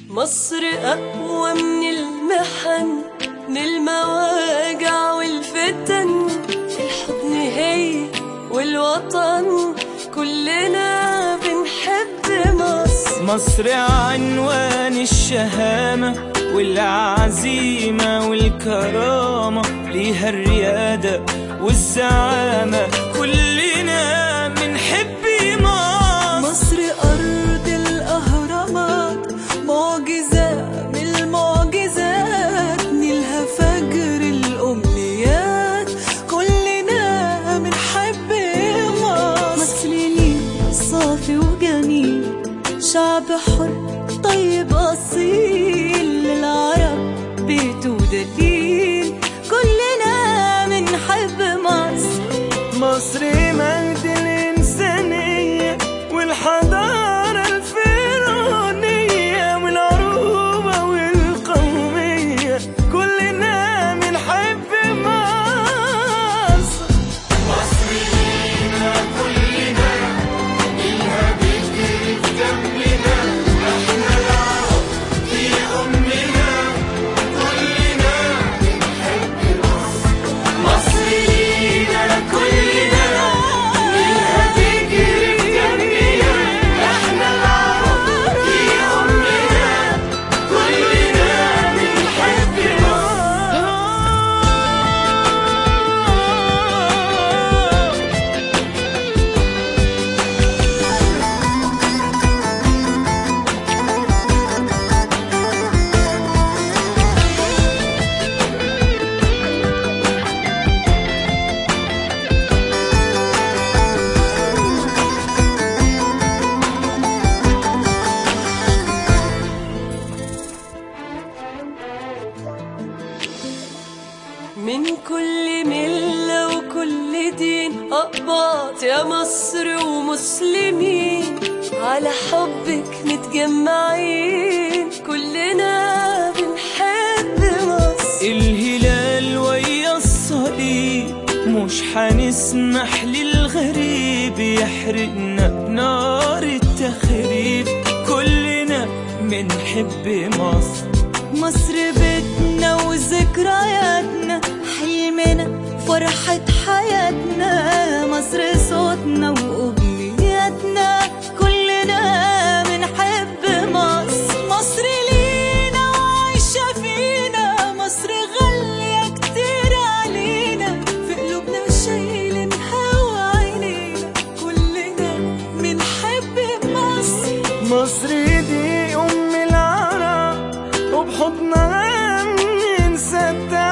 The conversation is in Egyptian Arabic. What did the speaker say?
مصر أقوى من المحن من المواجع والفتن الحضن هي والوطن كلنا بنحب مصر مصر عنوان الشهامة والعزيمة والكرامة ليها الريادة والزعامة كلنا بنحب مصر مصر أرض الأهرامات معجزة من المعجزات نيلها فجر الأمنيات كلنا بنحب مصر مصر نيل صافي وجميل شعب حر طيب أصيل للعرب بيته دليل كلنا بنحب مصر مصر مجد الإنسانية والحضارة الفرعونية والعروبة والقومية كلنا بنحب مصر مصر لينا كلنا منها تجري في دمنا احنا العرب في أمنا كلنا بنحب من كل ملة وكل دين أقباط يا مصر ومسلمين على حبك متجمعين كلنا بنحب مصر الهلال ويا الصليب مش حنسمح للغريب يحرقنا بنار التخريب كلنا بنحب مصر مصر بيتنا وذكرياتنا حلمنا فرحة حياتنا مصر صوتنا وأغنياتنا كلنا بنحب مصر مصر لينا وعايشة فينا مصر غالية كتير علينا في قلوبنا شايلينها وعينينا كلنا بنحب مصر مصر دي أم العرب وبحضنها ننسى التعب